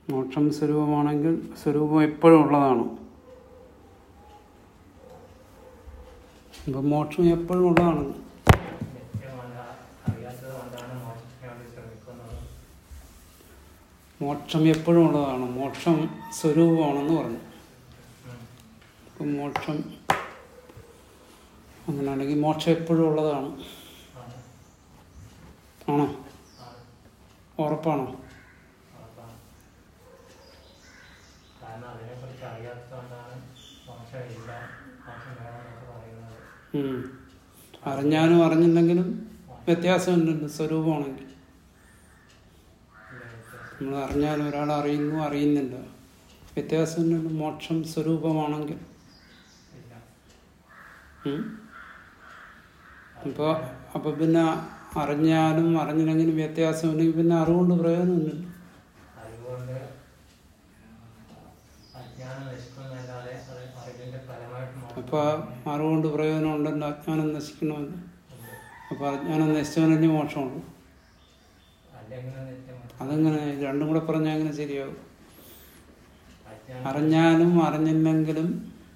മോക്ഷം സ്വരൂപമാണെങ്കിൽ സ്വരൂപം എപ്പോഴും ഉള്ളതാണ് അപ്പം മോക്ഷം എപ്പോഴും ഉള്ളതാണ് നിത്യമല്ല അറിയാത്തത് കൊണ്ടാണ് മോക്ഷത്തിന് വേണ്ടി ശ്രമിക്കുന്നത് മോക്ഷം എപ്പോഴും ഉള്ളതാണ് മോക്ഷം സ്വരൂപമാണെന്ന് പറഞ്ഞു ഉം. അപ്പം മോക്ഷം അങ്ങനെയാണെങ്കിൽ മോക്ഷം എപ്പോഴും ഉള്ളതാണ് ആണ്. ആണോ ആണ്. ഉറപ്പാണോ ഉറപ്പാണ്. കാരണം അതിനെക്കുറിച്ച് അറിയാത്തതുകൊണ്ടാണ് മോക്ഷം ഇല്ല മോക്ഷം വേണമെന്നൊക്കെ പറയുന്നത് ഉം. അറിഞ്ഞാലും അറിഞ്ഞില്ലെങ്കിലും വ്യത്യാസമുണ്ടല്ലോ സ്വരൂപമാണെങ്കിൽ ഇല്ല, വ്യത്യാസം. നമ്മൾ അറിഞ്ഞാലും ഒരാൾ അറിയുന്നു അറിയുന്നില്ല വ്യത്യാസമുണ്ടല്ലോ മോക്ഷം സ്വരൂപമാണെങ്കിൽ ഇല്ല. ഉം. ഇപ്പോൾ അപ്പോൾ പിന്നെ അറിഞ്ഞാലും അറിഞ്ഞില്ലെങ്കിലും വ്യത്യാസമുണ്ടെങ്കിൽ പിന്നെ അറിവുകൊണ്ട് പ്രയോജനമില്ലല്ലോ അതുകൊണ്ട് അജ്ഞാനം നശിക്കുന്നതല്ലാതെ അത് അറിവിന്റെ ഫലമായിട്ട് മോക്ഷം അപ്പോൾ അറിവുകൊണ്ട് പ്രയോജനം ഉണ്ടല്ലോ അജ്ഞാനം നശിക്കണമെന്ന് ഉണ്ട്. അപ്പോൾ അജ്ഞാനം നശിച്ചവനല്ലേ മോക്ഷമുള്ളൂ അല്ലെങ്കിൽ നിത്യമല്ല. അതെങ്ങനെ ഇത് രണ്ടും കൂടെ പറഞ്ഞാൽ എങ്ങനെ ശരിയാവും അജ്ഞാനം അറിഞ്ഞാലും അറിഞ്ഞില്ലെങ്കിലും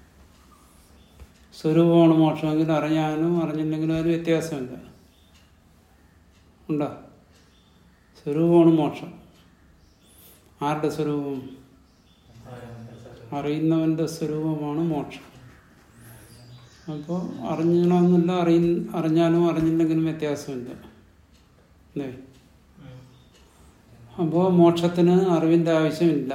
സ്വരൂപമാണ് മോക്ഷമെങ്കിലും അറിഞ്ഞാലും അറിഞ്ഞില്ലെങ്കിലും അതിന് വ്യത്യാസമില്ല ഉണ്ടോ സ്വരൂപമാണ് മോക്ഷം ആരുടെ സ്വരൂപം അറിയുന്നവൻ്റെ സ്വരൂപമാണ് മോക്ഷം അപ്പോൾ അറിഞ്ഞണമെന്നില്ല അറിയ അറിഞ്ഞാലും അറിഞ്ഞില്ലെങ്കിലും വ്യത്യാസമില്ല അല്ലേ ഉം. അപ്പോൾ മോക്ഷത്തിന് അറിവിൻ്റെ ആവശ്യമില്ല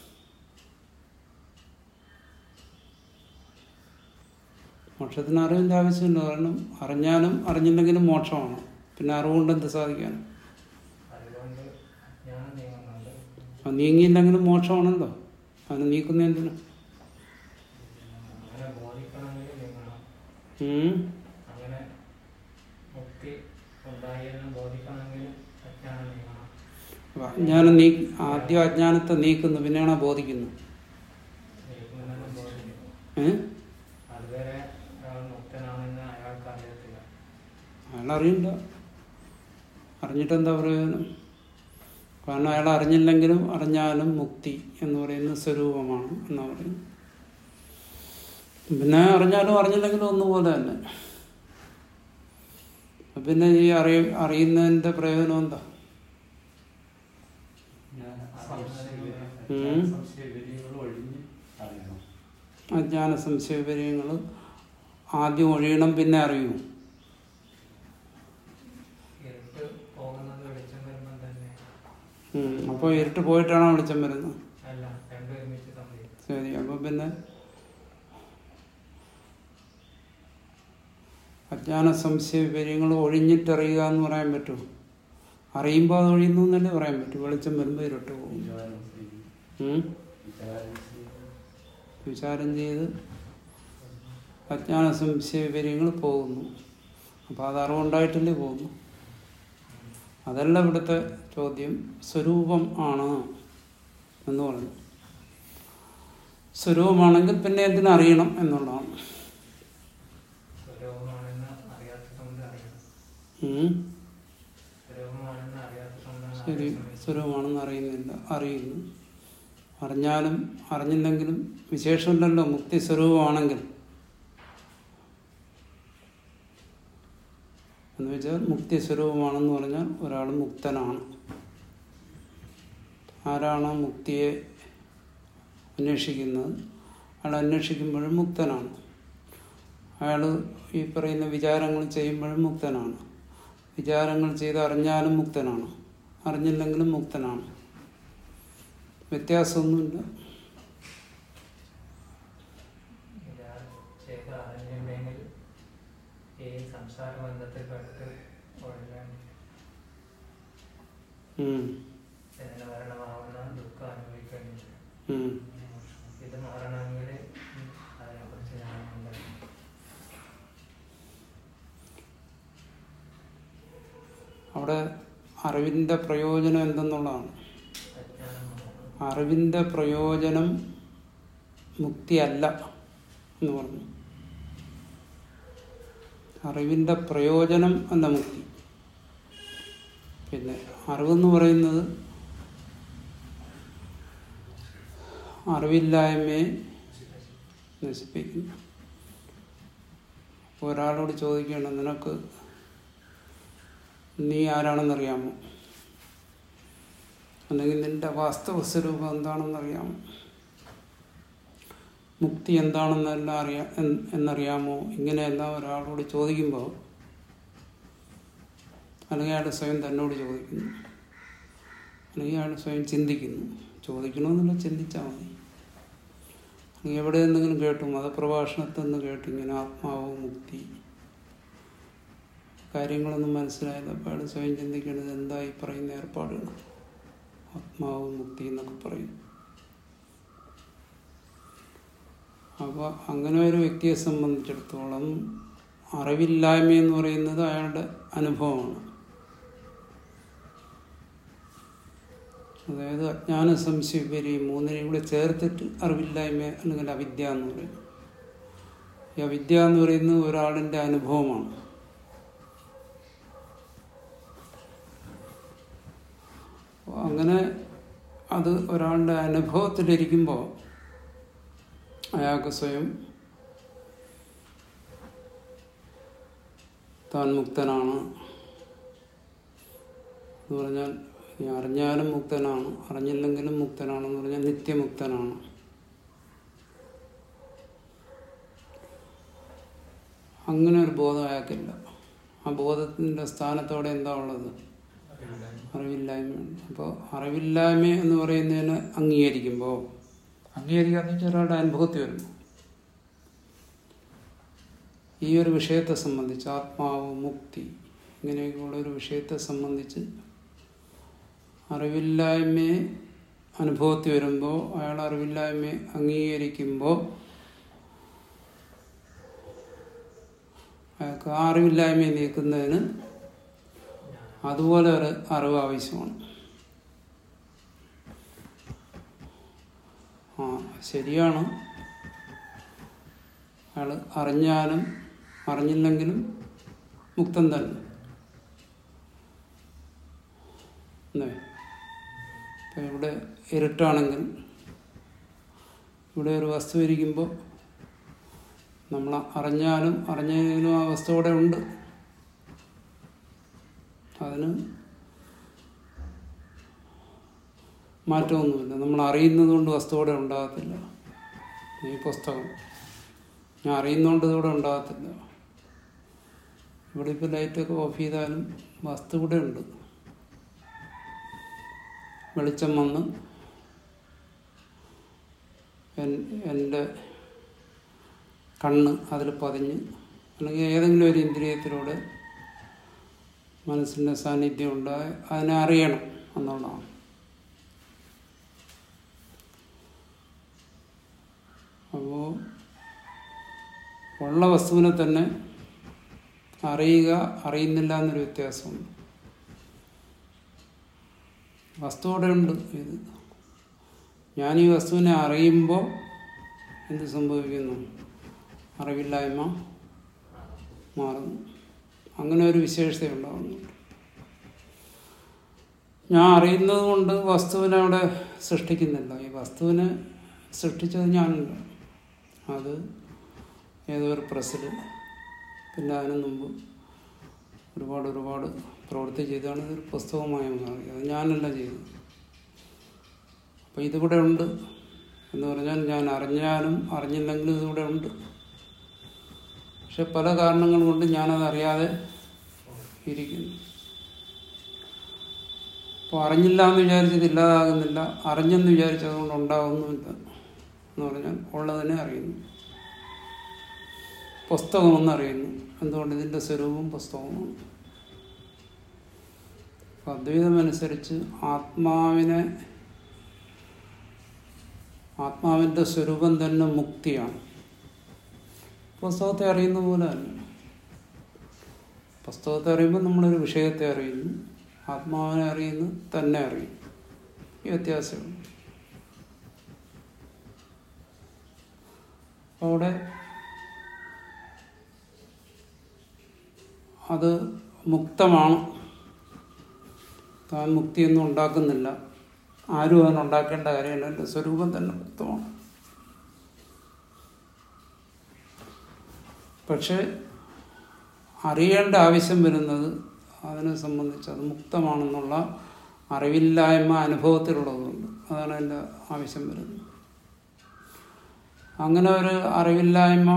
മോക്ഷത്തിന് അറിവിൻ്റെ ആവശ്യമില്ല കാരണം അറിഞ്ഞാലും അറിഞ്ഞില്ലെങ്കിലും മോക്ഷമാണ് പിന്നെ അറിവുകൊണ്ട് എന്ത് സാധിക്കാൻ അതുകൊണ്ട് അജ്ഞാനം നീങ്ങുന്നുണ്ട് അത് നീങ്ങിയില്ലെങ്കിലും മോക്ഷമാണല്ലോ അതിന് നീക്കുന്ന എന്തിനു അങ്ങനെ ബോധിക്കണമെങ്കിൽ നീങ്ങണം ഉം. അങ്ങനെ മുക്തി ഉണ്ടായി എന്ന് ബോധിക്കണമെങ്കിൽ അജ്ഞാനം നീങ്ങണം അപ്പൊ അജ്ഞാനം നീ ആദ്യം അജ്ഞാനത്തെ നീക്കുന്നു പിന്നെയാണോ ബോധിക്കുന്നത് നീക്കുമെന്നും ബോധിക്കും ഏഹ് അതുവരെ അയാൾ മുക്തനാണെന്ന് അയാൾക്ക് അറിയത്തില്ല അയാൾ അറിയില്ല അറിഞ്ഞിട്ടെന്താ പ്രയോജനം കാരണം അയാൾ അറിഞ്ഞില്ലെങ്കിലും അറിഞ്ഞാലും മുക്തി എന്ന് പറയുന്ന സ്വരൂപമാണ് എന്നാ പറയുന്നത് പിന്നെ അറിഞ്ഞാലും അറിഞ്ഞില്ലെങ്കിലും ഒന്നുപോലെ തന്നെ അപ്പൊ പിന്നെ ഈ അറിയ അറിയുന്നതിന്റെ പ്രയോജനം എന്താ ഉം. അജ്ഞാന സംശയപര്യങ്ങൾ ആദ്യം ഒഴിയണം പിന്നെ അറിയൂ ഇരുട്ട് പോകുന്നത് വെളിച്ചം വരുമ്പോൾ തന്നെ അപ്പോൾ ഇരുട്ട് പോയിട്ടാണോ വെളിച്ചം വരുന്നത് അല്ല രണ്ടും ഒരുമിച്ച് സംഭവിക്കും ശരി അപ്പൊ പിന്നെ അജ്ഞാന സംശയ വിവരങ്ങൾ ഒഴിഞ്ഞിട്ടറിയുക എന്ന് പറയാൻ പറ്റുമോ അറിയുമ്പോൾ അത് ഒഴിയുന്നു എന്നല്ലേ പറയാൻ പറ്റൂ വെളിച്ചം വരുമ്പോൾ ഇരുട്ട് പോകും ഉം? വിചാരം ചെയ്ത് അജ്ഞാന സംശയ വിവരങ്ങൾ പോകുന്നു അപ്പോൾ അത് അറിവുണ്ടായിട്ടല്ലേ പോകുന്നു അതല്ല ഇവിടുത്തെ ചോദ്യം സ്വരൂപം ആണ് എന്ന് പറഞ്ഞു സ്വരൂപമാണെങ്കിൽ പിന്നെ എന്തിനറിയണം എന്നുള്ളതാണ് സ്വരൂപമാണെന്ന് അറിയാത്തതുകൊണ്ട് അറിയണം ഉം. സ്വരൂപമാണെന്ന് അറിയാത്തതുകൊണ്ടാണ് ശരി അറിയാൻ ശ്രമിക്കുന്നത്. സ്വരൂപമാണെന്ന് അറിയുന്നില്ല അറിയുന്നു അറിഞ്ഞാലും അറിഞ്ഞില്ലെങ്കിലും വിശേഷമില്ലല്ലോ മുക്തി സ്വരൂപമാണെങ്കിൽ എന്ന് വെച്ചാൽ മുക്തി സ്വരൂപമാണെന്ന് പറഞ്ഞാൽ ഒരാൾ മുക്തനാണ് ആരാണ് മുക്തിയെ അന്വേഷിക്കുന്നത് അയാൾ അന്വേഷിക്കുമ്പോഴും മുക്തനാണ് അയാൾ ഈ പറയുന്ന വിചാരങ്ങൾ ചെയ്യുമ്പോഴും മുക്തനാണ് വിചാരങ്ങൾ ചെയ്ത് അറിഞ്ഞാലും മുക്തനാണ് അറിഞ്ഞില്ലെങ്കിലും മുക്തനാണ് വ്യത്യാസമൊന്നുമില്ല ഇയാൾ ചെയ്ത് അറിഞ്ഞില്ലെങ്കിൽ ഈ സംസാര ബന്ധത്തിൽപ്പെട്ട് ഒഴിയാൻ ഉം. ജനന മരണമാവുന്ന ദുഃഖം അനുഭവിക്കേണ്ടി വരും. ഉം. ഇത് മാറണമെങ്കിൽ അതിനെക്കുറിച്ച് ഞാനുണ്ട് അവിടെ അറിവിന്റെ പ്രയോജനം എന്തെന്നുള്ളതാണ് അജ്ഞാനം മാറണം. അറിവിന്റെ പ്രയോജനം മുക്തിയല്ല എന്ന് പറഞ്ഞു അറിവിന്റെ പ്രയോജനം അല്ല മുക്തി പിന്നെ അറിവെന്ന് പറയുന്നത് അറിവില്ലായ്മയെ നശിപ്പിക്കുന്നു അപ്പോൾ ഒരാളോട് ചോദിക്കണം നിനക്ക് നീ ആരാണെന്നറിയാമോ അല്ലെങ്കിൽ നിന്റെ വാസ്തവ സ്വരൂപം എന്താണെന്നറിയാമോ മുക്തി എന്താണെന്നെല്ലാം അറിയാം എന്ന് എന്നറിയാമോ ഇങ്ങനെയെല്ലാം ഒരാളോട് ചോദിക്കുമ്പോൾ അല്ലെങ്കിൽ അയാൾ സ്വയം തന്നോട് ചോദിക്കുന്നു അല്ലെങ്കിൽ അയാൾ സ്വയം ചിന്തിക്കുന്നു ചോദിക്കണമെന്നില്ല ചിന്തിച്ചാൽ മതി അല്ലെങ്കിൽ എവിടെ എന്തെങ്കിലും കേട്ടു മതപ്രഭാഷണത്തിൽ നിന്ന് കേട്ടു ഇങ്ങനെ ആത്മാവ് മുക്തി കാര്യങ്ങളൊന്നും മനസ്സിലായില്ല അപ്പോൾ അയാൾ സ്വയം ചിന്തിക്കേണ്ടത് എന്താ ഈ പറയുന്ന ഏർപ്പാടുകൾ ആത്മാവ് മുക്തി എന്നൊക്കെ പറയും അപ്പോൾ അങ്ങനെ ഒരു വ്യക്തിയെ സംബന്ധിച്ചിടത്തോളം അറിവില്ലായ്മ എന്ന് പറയുന്നത് അയാളുടെ അനുഭവമാണ് അതായത് അജ്ഞാന സംശയപരി മൂന്നിനെയും കൂടെ ചേർത്തിട്ട് അറിവില്ലായ്മ അല്ലെങ്കിൽ അവിദ്യ എന്ന് പറയും ഈ അവിദ്യ എന്ന് പറയുന്നത് ഒരാളിൻ്റെ അനുഭവമാണ് അപ്പൊ അങ്ങനെ അത് ഒരാളുടെ അനുഭവത്തിലിരിക്കുമ്പോൾ അയാൾക്ക് സ്വയം താൻ മുക്തനാണ് എന്ന് പറഞ്ഞാൽ ഇനി അറിഞ്ഞാലും മുക്തനാണ് അറിഞ്ഞില്ലെങ്കിലും മുക്തനാണെന്ന് പറഞ്ഞാൽ നിത്യമുക്തനാണ് അങ്ങനെ ഒരു ബോധം അയാൾക്കില്ല ആ ബോധത്തിൻ്റെ സ്ഥാനത്തോടെ എന്താ ഉള്ളത് അറിവില്ലായ്മയാണ് അപ്പോൾ അറിവില്ലായ്മ എന്ന് പറയുന്നതിന് അംഗീകരിക്കുമ്പോൾ അംഗീകരിക്കാന്ന് വെച്ചാൽ ഒരാളുടെ അനുഭവത്തിൽ വരുന്നു ഈ ഒരു വിഷയത്തെ സംബന്ധിച്ച് ആത്മാവ് മുക്തി ഇങ്ങനെയൊക്കെയുള്ള ഒരു വിഷയത്തെ സംബന്ധിച്ച് അറിവില്ലായ്മയെ അനുഭവത്തിൽ വരുമ്പോൾ അയാൾ അറിവില്ലായ്മയെ അംഗീകരിക്കുമ്പോൾ അയാൾക്ക് ആ അറിവില്ലായ്മയെ നീക്കുന്നതിന് അതുപോലെ ഒരു അറിവ് ആവശ്യമാണ് ആ ശരിയാണ് അയാൾ അറിഞ്ഞാലും അറിഞ്ഞില്ലെങ്കിലും മുക്തൻ തന്നെ അല്ലേ ഇപ്പം ഇവിടെ ഇരുട്ടാണെങ്കിൽ ഇവിടെ ഒരു വസ്തു ഇരിക്കുമ്പോൾ നമ്മൾ അറിഞ്ഞാലും അറിഞ്ഞെങ്കിലും ആ വസ്തു അവിടെ ഉണ്ട് അതിന് മാറ്റമൊന്നുമില്ല നമ്മൾ അറിയുന്നത് കൊണ്ട് വസ്തു അവിടെ ഉണ്ടാകത്തില്ല ഈ പുസ്തകം ഞാൻ അറിയുന്നതുകൊണ്ട് ഇതിവിടെ ഉണ്ടാകത്തില്ല ഇവിടെ ഇപ്പോൾ ലൈറ്റൊക്കെ ഓഫ് ചെയ്താലും വസ്തു ഇവിടെ ഉണ്ട് വെളിച്ചം വന്ന് എൻ്റെ കണ്ണ് അതിൽ പതിഞ്ഞ് അല്ലെങ്കിൽ ഏതെങ്കിലും ഒരു ഇന്ദ്രിയത്തിലൂടെ മനസ്സിൻ്റെ സാന്നിധ്യം ഉണ്ടായി അതിനെ അറിയണം എന്നുള്ളതാണ് അപ്പോൾ ഉള്ള വസ്തുവിനെ തന്നെ അറിയുക അറിയുന്നില്ല എന്നൊരു വ്യത്യാസമുണ്ട് വസ്തു അവിടെ ഉണ്ട് ഇത് ഞാൻ ഈ വസ്തുവിനെ അറിയുമ്പോൾ എന്ത് സംഭവിക്കുന്നു അറിവില്ലായ്മ മാറുന്നു അങ്ങനെ ഒരു വിശേഷത ഉണ്ടാകുന്നുണ്ട് ഞാൻ അറിയുന്നത് കൊണ്ട് വസ്തുവിനെ അവിടെ സൃഷ്ടിക്കുന്നില്ല ഈ വസ്തുവിനെ സൃഷ്ടിച്ചത് ഞാനുണ്ട് അത് ഏതോ ഒരു പ്രസ്സിൽ പിന്നെ അതിനു മുമ്പ് ഒരുപാട് ഒരുപാട് പ്രവൃത്തി ചെയ്താണ് ഇതൊരു പുസ്തകമായി മാറി അത് ഞാനല്ല ചെയ്തത് അപ്പോൾ ഇതിവിടെ ഉണ്ട് എന്ന് പറഞ്ഞാൽ ഞാൻ അറിഞ്ഞാലും അറിഞ്ഞില്ലെങ്കിലും ഇതിവിടെ ഉണ്ട് പക്ഷെ പല കാരണങ്ങൾ കൊണ്ട് ഞാനത് അറിയാതെ ഇരിക്കുന്നു അപ്പോൾ അറിഞ്ഞില്ല എന്ന് വിചാരിച്ചത് ഇല്ലാതാകുന്നില്ല അറിഞ്ഞെന്ന് വിചാരിച്ചതുകൊണ്ട് ഉണ്ടാകുന്നുമില്ല എന്ന് പറഞ്ഞാൽ ഉള്ളതിനെ അറിയുന്നു പുസ്തകമെന്ന് അറിയുന്നു എന്തുകൊണ്ട് ഇതിൻ്റെ സ്വരൂപം പുസ്തകമാണ് അപ്പം അദ്വൈതമനുസരിച്ച് ആത്മാവിനെ ആത്മാവിൻ്റെ സ്വരൂപം തന്നെ മുക്തിയാണ് പുസ്തകത്തെ അറിയുന്ന പോലെ തന്നെ പുസ്തകത്തെ അറിയുമ്പോൾ നമ്മളൊരു വിഷയത്തെ അറിയുന്നു ആത്മാവിനെ അറിയുന്നു തന്നെ അറിയും ഈ വ്യത്യാസമുണ്ട് അവിടെ അത് മുക്തമാണ് താൻ മുക്തിയൊന്നും ഉണ്ടാക്കുന്നില്ല ആരും അതിനുണ്ടാക്കേണ്ട കാര്യമില്ല എൻ്റെ സ്വരൂപം തന്നെ മുക്തമാണ് പക്ഷെ അറിയേണ്ട ആവശ്യം വരുന്നത് അതിനെ സംബന്ധിച്ച് അത് മുക്തമാണെന്നുള്ള അറിവില്ലായ്മ അനുഭവത്തിലുള്ളതുകൊണ്ട് അതാണ് എൻ്റെ ആവശ്യം വരുന്നത് അങ്ങനെ ഒരു അറിവില്ലായ്മ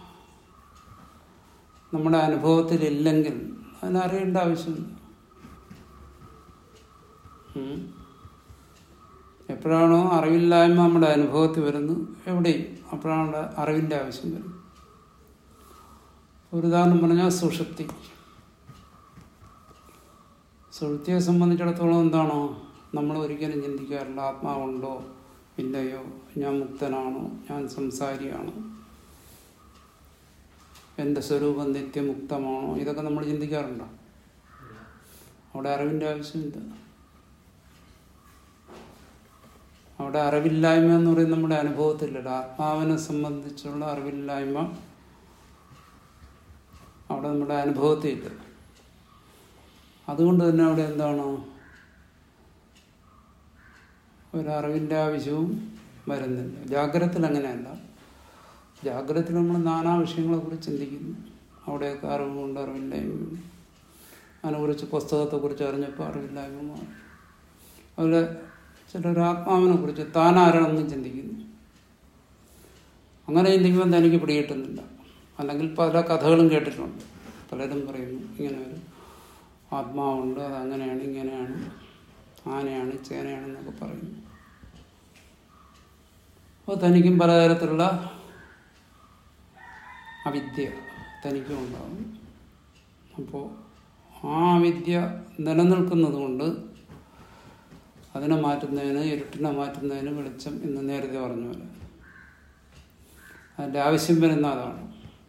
നമ്മുടെ അനുഭവത്തിലില്ലെങ്കിൽ അതിനറിയേണ്ട ആവശ്യമില്ല ഉം. എപ്പോഴാണോ അറിവില്ലായ്മ നമ്മുടെ അനുഭവത്തിൽ വരുന്നത് എവിടെയും അപ്പോഴാണ് അവിടെ അറിവിൻ്റെ ആവശ്യം വരുന്നത് ഒരു ഉദാഹരണം പറഞ്ഞാൽ സുഷുപ്തി സുഷുപ്തിയെ സംബന്ധിച്ചിടത്തോളം എന്താണോ നമ്മൾ ഒരിക്കലും ചിന്തിക്കാറില്ല ആത്മാവുണ്ടോ ഇല്ലയോ ഞാൻ മുക്തനാണോ ഞാൻ സംസാരിയാണോ എൻ്റെ സ്വരൂപം നിത്യമുക്തമാണോ ഇതൊക്കെ നമ്മൾ ചിന്തിക്കാറുണ്ടോ അവിടെ അറിവിൻ്റെ ആവശ്യമില്ല അവിടെ അറിവില്ലായ്മ എന്ന് പറയുന്നത് നമ്മുടെ അനുഭവത്തിലല്ല ആത്മാവിനെ സംബന്ധിച്ചുള്ള അറിവില്ലായ്മ അവിടെ നമ്മുടെ അനുഭവത്തിലില്ല അതുകൊണ്ട് തന്നെ അവിടെ എന്താണ് ഒരറിവിൻ്റെ ആവശ്യവും വരുന്നില്ല ജാഗ്രതത്തിൽ അങ്ങനെയല്ല ജാഗ്രതത്തിൽ നമ്മൾ നാനാ വിഷയങ്ങളെക്കുറിച്ച് ചിന്തിക്കുന്നു അവിടെയൊക്കെ അറിവുകൊണ്ട് അറിവില്ലായ്മ അതിനെക്കുറിച്ച് പുസ്തകത്തെക്കുറിച്ച് അറിഞ്ഞപ്പോൾ അറിവില്ലായ്മ മാറി അതുപോലെ ചിലർ ആത്മാവിനെ കുറിച്ച് താൻ ആരാണെന്ന് ചിന്തിക്കുന്നു അങ്ങനെ ചിന്തിക്കുമ്പോൾ തനിക്ക് പിടികിട്ടുന്നില്ല അല്ലെങ്കിൽ പല കഥകളും കേട്ടിട്ടുണ്ട് പലരും പറയുന്നു ഇങ്ങനെ ഒരു ആത്മാവുണ്ട് അത് അങ്ങനെയാണ് ഇങ്ങനെയാണ് ആനയാണ് ചേനയാണെന്നൊക്കെ പറയുന്നു അപ്പോൾ തനിക്കും പലതരത്തിലുള്ള അവിദ്യ തനിക്കും ഉണ്ടാകും അപ്പോൾ ആ അവിദ്യ നിലനിൽക്കുന്നത് കൊണ്ട് അതിനെ മാറ്റുന്നതിന് ഇരുട്ടിനെ മാറ്റുന്നതിന് വെളിച്ചം എന്ന് നേരത്തെ പറഞ്ഞ പോലെ അതിൻ്റെ ആവശ്യം വരുന്ന അതാണ്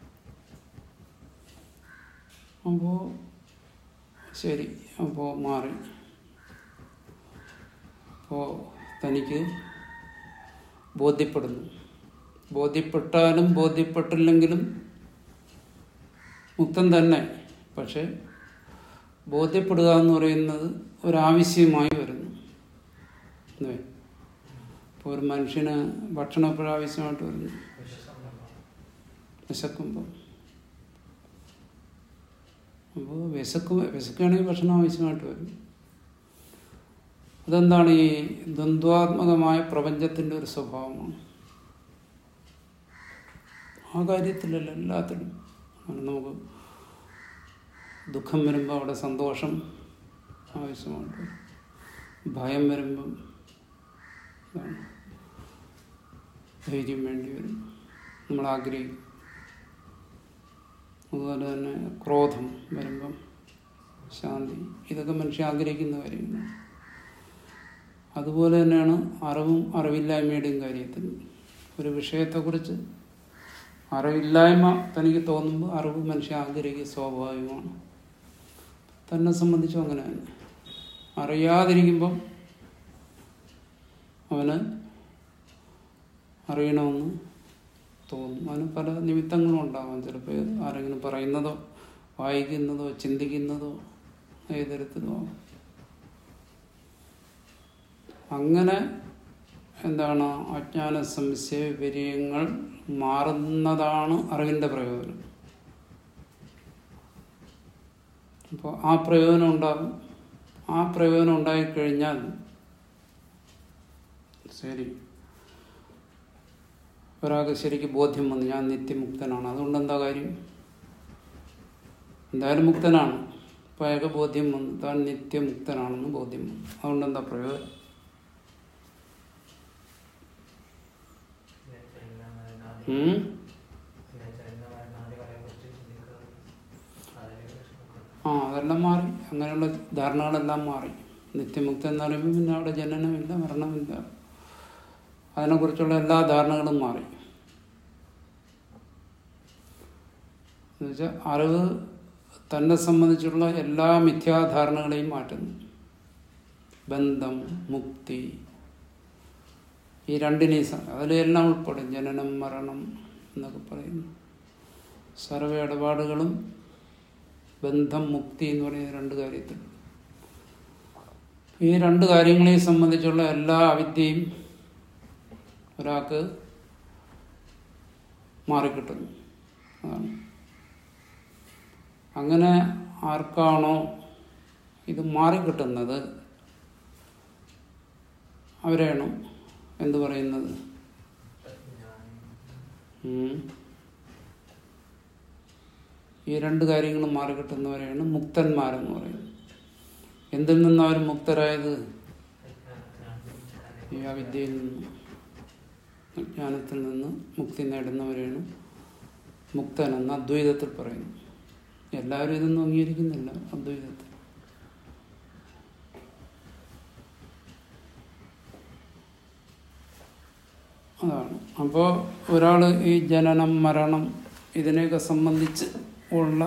അപ്പോൾ ശരി അപ്പോൾ മാറി അപ്പോൾ തനിക്ക് ബോധ്യപ്പെടുന്നു ബോധ്യപ്പെട്ടാലും ബോധ്യപ്പെട്ടില്ലെങ്കിലും മുക്തം തന്നെ പക്ഷെ ബോധ്യപ്പെടുക എന്ന് പറയുന്നത് ഒരാവശ്യമായി വരുന്നു അല്ലേ ഇപ്പോൾ ഒരു മനുഷ്യന് ഭക്ഷണം എപ്പോഴും ആവശ്യമായിട്ട് വരുന്നു വിശക്കുമ്പോൾ അപ്പോൾ വിശക്ക് വിശക്കുകയാണെങ്കിൽ ഭക്ഷണം ആവശ്യമായിട്ട് വരും അതെന്താണ് ഈ ദ്വന്ദ്വാത്മകമായ പ്രപഞ്ചത്തിൻ്റെ ഒരു സ്വഭാവമാണ് ആ കാര്യത്തിലല്ല എല്ലാത്തിലും കാരണം നമുക്ക് ദുഃഖം വരുമ്പോൾ അവിടെ സന്തോഷം ആവശ്യമായിട്ട് വരും. ഭയം വരുമ്പം ഇതാണ് ധൈര്യം വേണ്ടി വരും നമ്മൾ ആഗ്രഹിക്കും അതുപോലെ തന്നെ ക്രോധം വരുമ്പം ശാന്തി ഇതൊക്കെ മനുഷ്യൻ ആഗ്രഹിക്കുന്ന കാര്യങ്ങളാണ് അതുപോലെ തന്നെയാണ് അറിവും അറിവില്ലായ്മയുടെയും കാര്യത്തിൽ ഒരു വിഷയത്തെക്കുറിച്ച് അറിവില്ലായ്മ തനിക്ക് തോന്നുമ്പോൾ അറിവ് മനുഷ്യൻ ആഗ്രഹിക്കുക സ്വാഭാവികമാണ് തന്നെ സംബന്ധിച്ചും അങ്ങനെ തന്നെ അറിയാതിരിക്കുമ്പം അവന് അറിയണമെന്ന് തോന്നും അതിന് പല നിമിത്തങ്ങളും ഉണ്ടാവാം ചിലപ്പോൾ ആരെങ്കിലും പറയുന്നതോ വായിക്കുന്നതോ ചിന്തിക്കുന്നതോ ഏത് തരത്തിലോ ആവാം. അങ്ങനെ എന്താണ് അജ്ഞാന സംശയ വിപര്യങ്ങൾ മാറുന്നതാണ് അറിവിൻ്റെ പ്രയോജനം അപ്പോൾ ആ പ്രയോജനം ഉണ്ടാകും ആ പ്രയോജനം ഉണ്ടായിക്കഴിഞ്ഞാൽ ശരി ഒരാൾക്ക് ശരിക്ക് ബോധ്യം വന്നു ഞാൻ നിത്യമുക്തനാണ് അതുകൊണ്ട് എന്താ കാര്യം എന്തായാലും മുക്തനാണ് അപ്പോൾ അയാൾക്ക് ബോധ്യം വന്നു താൻ നിത്യമുക്തനാണെന്ന് ബോധ്യം വന്നു അതുകൊണ്ട് എന്താ പ്രയോജനം ഉം? ആ അതെല്ലാം മാറി അങ്ങനെയുള്ള ധാരണകളെല്ലാം മാറി നിത്യമുക്തം എന്ന് പറയുമ്പോൾ പിന്നെ അവിടെ ജനനമില്ല മരണമില്ല അതിനെക്കുറിച്ചുള്ള എല്ലാ ധാരണകളും മാറി എന്നുവെച്ചാൽ അറിവ് തന്നെ സംബന്ധിച്ചുള്ള എല്ലാ മിഥ്യാധാരണകളെയും മാറ്റുന്നു ബന്ധം മുക്തി ഈ രണ്ടിനെയും സ- അതിലെല്ലാം ഉൾപ്പെടും ജനനം മരണം എന്നൊക്കെ പറയുന്നു സർവ ഇടപാടുകളും ബന്ധം മുക്തി എന്ന് പറയുന്ന രണ്ട് കാര്യത്തിൽ ഈ രണ്ട് കാര്യങ്ങളെയും സംബന്ധിച്ചുള്ള എല്ലാ അവിദ്യയും ഒരാൾക്ക് മാറിക്കിട്ടുന്നു അതാണ് അങ്ങനെ ആർക്കാണോ ഇത് മാറിക്കിട്ടുന്നത് അവരെയാണ് എന്ത് പറയുന്നത് ഉം. ഈ രണ്ട് കാര്യങ്ങളും മാറിക്കിട്ടുന്നവരെയാണ് മുക്തന്മാരെന്ന് പറയുന്നത് എന്തിൽ നിന്നും അവർ മുക്തരായത് ഈ അവിദ്യയിൽ നിന്ന് അജ്ഞാനത്തിൽ നിന്ന് മുക്തി നേടുന്നവരെയാണ് മുക്തൻ എന്ന് അദ്വൈതത്തിൽ പറയുന്നു എല്ലാവരും ഇതൊന്നും അംഗീകരിക്കുന്നില്ല അദ്വൈതത്തിൽ അതാണ് അപ്പോൾ ഒരാൾ ഈ ജനനം മരണം ഇതിനെയൊക്കെ സംബന്ധിച്ച് ഉള്ള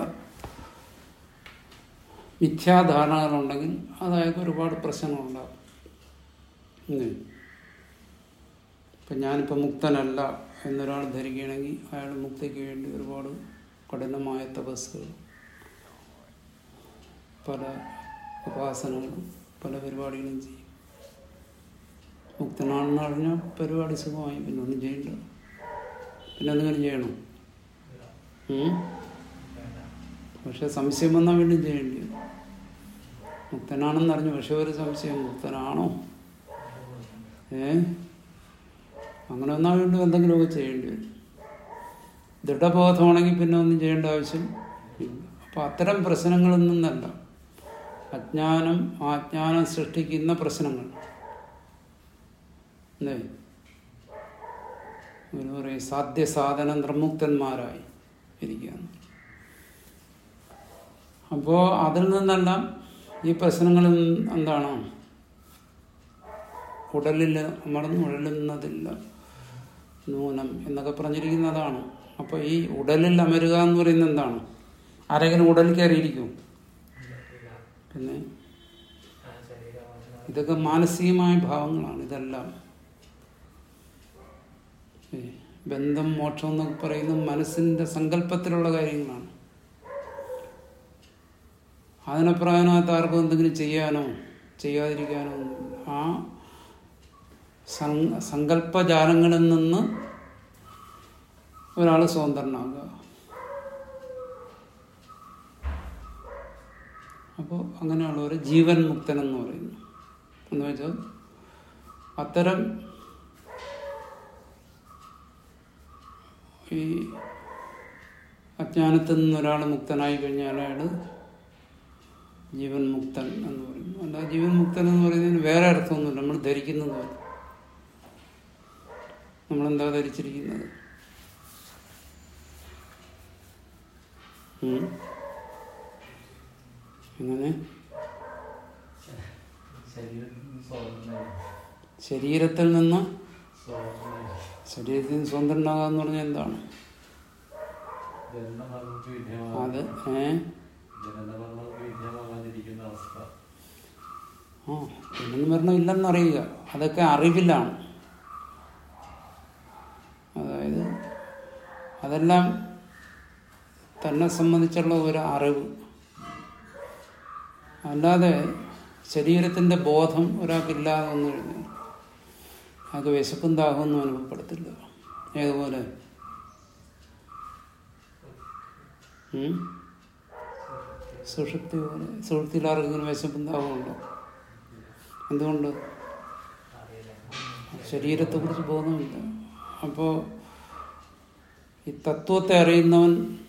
മിഥ്യാധാരണകളുണ്ടെങ്കിൽ അതായത് ഒരുപാട് പ്രശ്നങ്ങളുണ്ടാകും ഇല്ലേ? ഇപ്പം ഞാനിപ്പോൾ മുക്തനല്ല എന്നൊരാൾ ധരിക്കുകയാണെങ്കിൽ അയാൾ മുക്തിക്ക് വേണ്ടി ഒരുപാട് കഠിനമായ തപസ്സുകൾ പല ഉപാസനകളും പല പരിപാടികളും ചെയ്യും മുക്തനാണെന്ന് അറിഞ്ഞാൽ പരിപാടി സുഖമായി പിന്നെ ഒന്നും ചെയ്യണ്ട പിന്നെ എന്തെങ്കിലും ചെയ്യണം ഉം? പക്ഷെ സംശയം വന്നാൽ വീണ്ടും ചെയ്യേണ്ടി വരും മുക്തനാണെന്ന് അറിഞ്ഞു പക്ഷെ ഒരു സംശയം മുക്തനാണോ ഏ അങ്ങനെ വന്നാൽ വീണ്ടും എന്തെങ്കിലുമൊക്കെ ചെയ്യേണ്ടി വരും ദൃഢബോധമാണെങ്കിൽ പിന്നെ ഒന്നും ചെയ്യേണ്ട ആവശ്യം ഇല്ല അപ്പം അത്തരം പ്രശ്നങ്ങളിൽ നിന്നല്ല അജ്ഞാനം ആജ്ഞാനം സൃഷ്ടിക്കുന്ന പ്രശ്നങ്ങൾ അല്ലേ ഒരു പറയും സാധ്യ സാധന നിർമുക്തന്മാരായി ഇരിക്കുകയാണ് അപ്പോൾ അതിൽ നിന്നെല്ലാം ഈ പ്രശ്നങ്ങളിൽ എന്താണ് ഉടലിൽ അമർന്ന് ഉഴലുന്നതില്ല നൂനം എന്നൊക്കെ പറഞ്ഞിരിക്കുന്നതാണ് അപ്പോൾ ഈ ഉടലിൽ അമരുക എന്ന് പറയുന്നത് എന്താണ് ആരെങ്കിലും ഉടലിൽ കയറിയിരിക്കും പിന്നെ ഇതൊക്കെ മാനസികമായ ഭാവങ്ങളാണ് ഇതെല്ലാം ഏ, ബന്ധം മോക്ഷം എന്നൊക്കെ പറയുന്നത് മനസ്സിന്റെ സങ്കല്പത്തിലുള്ള കാര്യങ്ങളാണ് അതിനപ്പുറത്തിനകത്ത് ആർക്കും എന്തെങ്കിലും ചെയ്യാനോ ചെയ്യാതിരിക്കാനോ ഒന്നുമില്ല. ആ സങ്ക- സങ്കല്പജാലങ്ങളിൽ നിന്ന് ഒരാൾ സ്വതന്ത്രനാകുക അപ്പോൾ അങ്ങനെയുള്ള ഒരു ജീവൻ മുക്തൻ എന്ന് പറയുന്നു എന്ന് വെച്ചാൽ അത്തരം ഈ അജ്ഞാനത്തിൽ നിന്ന് ഒരാൾ മുക്തനായി കഴിഞ്ഞാൽ അയാൾ ജീവൻ മുക്തൻ എന്ന് പറയുന്നു അല്ല ജീവൻ മുക്തൻ എന്ന് പറയുന്നതിന് വേറെ അർത്ഥമൊന്നുമില്ല നമ്മൾ ധരിക്കുന്നത് പോലെ നമ്മളെന്താ ധരിച്ചിരിക്കുന്നത് ഉം? എങ്ങനെ ശരീരത്തിന് സ്വാതന്ത്ര്യം ശരീരത്തിൽ നിന്ന് സ്വാതന്ത്ര്യം ശരീരത്തിൽ നിന്ന് സ്വതന്ത്രനാകുക എന്ന് പറഞ്ഞാൽ എന്താണ് ജനനമരണങ്ങൾക്ക് അത് വിധേയമാകാൻ ഏ ജനനമരണങ്ങൾക്ക് വിധേയമാകാതിരിക്കുന്ന അവസ്ഥ ആ ജനന മരണം ഇല്ലെന്നറിയുക അതൊക്കെ അറിവിലാണ് അതായത് അതെല്ലാം തന്നെ സംബന്ധിച്ചുള്ള ഒരു അറിവ് അല്ലാതെ ശരീരത്തിൻ്റെ ബോധം ഒരാൾക്കില്ലാതെ വന്നു കഴിഞ്ഞാൽ അയാൾക്ക് വിശപ്പും ദാഹമൊന്നും അനുഭവപ്പെടത്തില്ല ഏതുപോലെ ഉം? സുഷുപ്തി പോലെ സുഷുപ്തിയിൽ ആർക്കെങ്കിലും വിശപ്പും ദാഹമുണ്ടോ എന്തുകൊണ്ട് ശരീരത്തെക്കുറിച്ച് ബോധമില്ല അപ്പോൾ ഈ തത്വത്തെ അറിയുന്നവൻ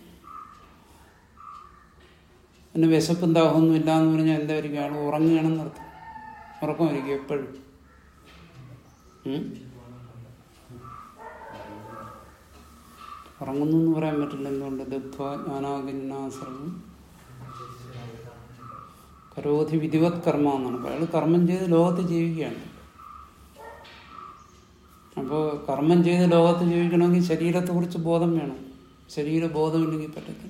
പിന്നെ വിശപ്പും ദാഹമൊന്നും ഇല്ല എന്ന് പറഞ്ഞാൽ എന്തായിരിക്കും അയാൾ ഉറങ്ങുകയാണെന്ന് അർത്ഥം ഉറക്കമായിരിക്കും എപ്പോഴും ഉം? ഉറങ്ങുന്നു എന്ന് പറയാൻ പറ്റില്ല എന്തുകൊണ്ട് ദഗ്ധ്വ ജ്ഞാനാഗ്നാസർവം കരോധി വിധിവത് കർമ്മ എന്നാണ് അപ്പോൾ അയാൾ കർമ്മം ചെയ്ത് ലോകത്ത് ജീവിക്കുകയാണ് അപ്പോൾ കർമ്മം ചെയ്ത് ലോകത്ത് ജീവിക്കണമെങ്കിൽ ശരീരത്തെക്കുറിച്ച് ബോധം വേണം ശരീരബോധമില്ലെങ്കിൽ പറ്റത്തില്ല